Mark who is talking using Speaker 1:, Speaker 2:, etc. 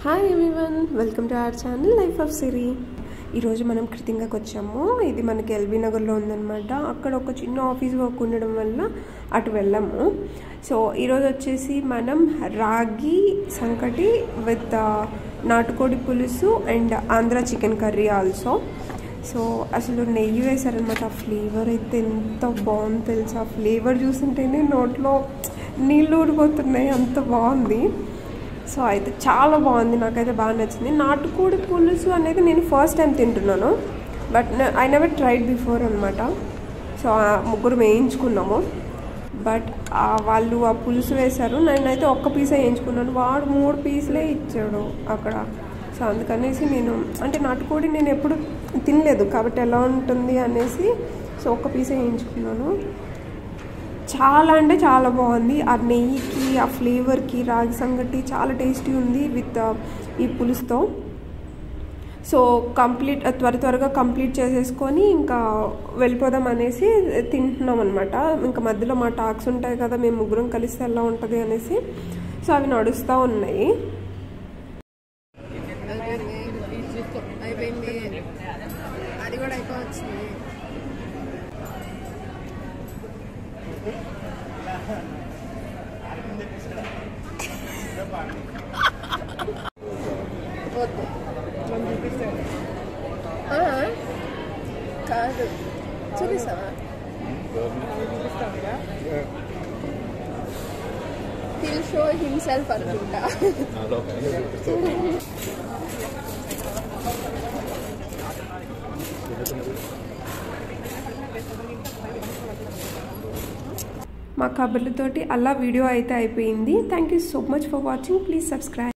Speaker 1: hi everyone welcome to our channel life of Siri ఈరోజు మనం కృతింగాకి వచ్చాము ఇది మనకి ఎల్బీ నగర్లో ఉందన్నమాట అక్కడ ఒక చిన్న ఆఫీస్ వర్క్ ఉండడం వల్ల అటు వెళ్ళాము సో ఈరోజు వచ్చేసి మనం రాగి సంకటి విత్ నాటుకోడి పులుసు and Andhra chicken curry also so అసలు నెయ్యి వేశారనమాట ఆ ఫ్లేవర్ అయితే ఎంత బాగుంది తెలుసు ఆ ఫ్లేవర్ చూస్తుంటేనే నోట్లో నీళ్ళు ఊడిపోతున్నాయి అంత బాగుంది సో అయితే చాలా బాగుంది నాకైతే బాగా నచ్చింది నాటుకోడి పులుసు అనేది నేను ఫస్ట్ టైం తింటున్నాను but I never tried before అనమాట సో ఆ ముగ్గురు వేయించుకున్నాము బట్ వాళ్ళు ఆ పులుసు వేశారు నేనైతే ఒక్క పీసే వేయించుకున్నాను వాడు మూడు పీసులే ఇచ్చాడు అక్కడ సో అందుకనేసి నేను అంటే నాటుకోడి నేను ఎప్పుడు తినలేదు కాబట్టి ఎలా ఉంటుంది అనేసి సో ఒక్క పీసే వేయించుకున్నాను చాలా అంటే చాలా బాగుంది ఆ నెయ్యికి ఆ ఫ్లేవర్కి రాగి సంగటి చాలా టేస్టీ ఉంది విత్ ఈ పులుసుతో సో కంప్లీట్ త్వర త్వరగా కంప్లీట్ చేసేసుకొని ఇంకా వెళ్ళిపోదాం అనేసి తింటున్నాం అనమాట ఇంకా మధ్యలో మా టాక్స్ ఉంటాయి కదా మేము ముగ్గురం కలిస్తే ఎలా ఉంటుంది అనేసి సో అవి నడుస్తూ ఉన్నాయి
Speaker 2: అయిపోయింది అది కూడా అయిపోవచ్చింది వద్దు మనం చూపిస్తాను కాదు చూపిస్తావా హిల్ షో హిమ్సెల్ఫ్ అనుకుంటా
Speaker 1: మా కబుర్లతోటి అలా వీడియో అయితే అయిపోయింది thank you so much for watching please subscribe